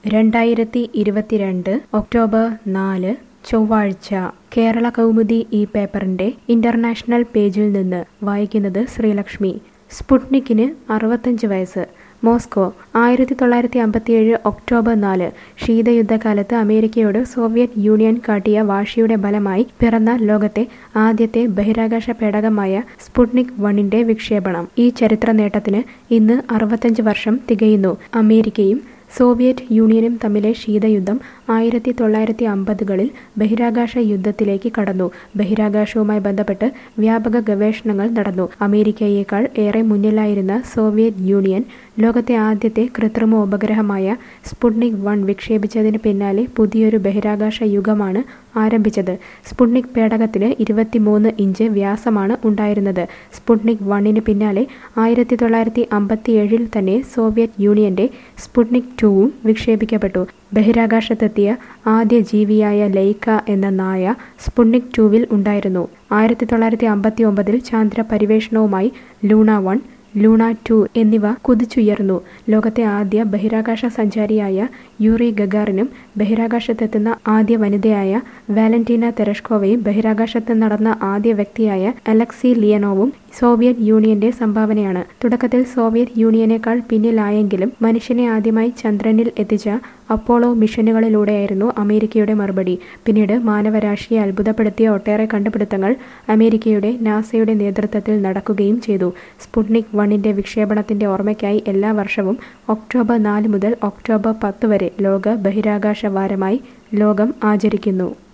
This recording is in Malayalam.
രണ്ടായിരത്തി ഇരുപത്തിരണ്ട് ഒക്ടോബർ നാല് ചൊവ്വാഴ്ച കേരള കൗമുദി ഈ പേപ്പറിന്റെ ഇന്റർനാഷണൽ പേജിൽ നിന്ന് വായിക്കുന്നത് ശ്രീലക്ഷ്മി സ്പുട്നിക്കിന് അറുപത്തഞ്ച് വയസ്സ് മോസ്കോ ആയിരത്തി തൊള്ളായിരത്തി അമ്പത്തിയേഴ് ഒക്ടോബർ നാല് ശീതയുദ്ധകാലത്ത് അമേരിക്കയോട് സോവിയറ്റ് യൂണിയൻ കാട്ടിയ വാശിയുടെ ഫലമായി പിറന്ന ലോകത്തെ ആദ്യത്തെ ബഹിരാകാശ പേടകമായ സ്പുട്നിക് വണ്ണിന്റെ വിക്ഷേപണം ഈ ചരിത്ര നേട്ടത്തിന് ഇന്ന് അറുപത്തഞ്ച് വർഷം തികയുന്നു അമേരിക്കയും സോവിയറ്റ് യൂണിയനും തമ്മിലെ ശീതയുദ്ധം ആയിരത്തി തൊള്ളായിരത്തി അമ്പതുകളിൽ ബഹിരാകാശ യുദ്ധത്തിലേക്ക് കടന്നു ബഹിരാകാശവുമായി ബന്ധപ്പെട്ട് വ്യാപക ഗവേഷണങ്ങൾ നടന്നു അമേരിക്കയേക്കാൾ ഏറെ മുന്നിലായിരുന്ന സോവിയറ്റ് യൂണിയൻ ലോകത്തെ ആദ്യത്തെ കൃത്രിമ ഉപഗ്രഹമായ സ്പുട്നിക് വൺ വിക്ഷേപിച്ചതിന് പിന്നാലെ പുതിയൊരു ബഹിരാകാശ യുഗമാണ് ആരംഭിച്ചത് സ്പുട്നിക് പേടകത്തിന് ഇരുപത്തിമൂന്ന് ഇഞ്ച് വ്യാസമാണ് ഉണ്ടായിരുന്നത് സ്പുട്നിക് വണ്ണിന് പിന്നാലെ ആയിരത്തി തൊള്ളായിരത്തി അമ്പത്തിയേഴിൽ തന്നെ സോവിയറ്റ് യൂണിയന്റെ സ്പുട്നിക് ടൂവും വിക്ഷേപിക്കപ്പെട്ടു ബഹിരാകാശത്തെത്തിയ ആദ്യ ജീവിയായ ലൈക്ക എന്ന നായ സ്പുട്നിക് ടൂവിൽ ഉണ്ടായിരുന്നു ആയിരത്തി തൊള്ളായിരത്തി അമ്പത്തി ഒമ്പതിൽ ചാന്ദ്ര പരിവേഷണവുമായി ലൂണ വൺ ലൂണ ടു എന്നിവ കുതിച്ചുയർന്നു ലോകത്തെ ആദ്യ ബഹിരാകാശ സഞ്ചാരിയായ യൂറി ഗഗാറിനും ബഹിരാകാശത്തെത്തുന്ന ആദ്യ വനിതയായ വാലന്റീന തെരഷ്കോവയും ബഹിരാകാശത്ത് നടന്ന ആദ്യ വ്യക്തിയായ അലക്സി ലിയനോവും സോവിയറ്റ് യൂണിയന്റെ സംഭാവനയാണ് തുടക്കത്തിൽ സോവിയറ്റ് യൂണിയനേക്കാൾ പിന്നിലായെങ്കിലും മനുഷ്യനെ ആദ്യമായി ചന്ദ്രനിൽ എത്തിച്ച അപ്പോളോ മിഷനുകളിലൂടെയായിരുന്നു അമേരിക്കയുടെ മറുപടി പിന്നീട് മാനവരാശിയെ അത്ഭുതപ്പെടുത്തിയ ഒട്ടേറെ കണ്ടുപിടുത്തങ്ങൾ അമേരിക്കയുടെ നാസയുടെ നേതൃത്വത്തിൽ നടക്കുകയും ചെയ്തു സ്പുട്നിക് വണ്ണിന്റെ വിക്ഷേപണത്തിന്റെ ഓർമ്മയ്ക്കായി എല്ലാ വർഷവും ഒക്ടോബർ നാല് മുതൽ ഒക്ടോബർ പത്ത് വരെ ലോക ബഹിരാകാശ വാരമായി ലോകം ആചരിക്കുന്നു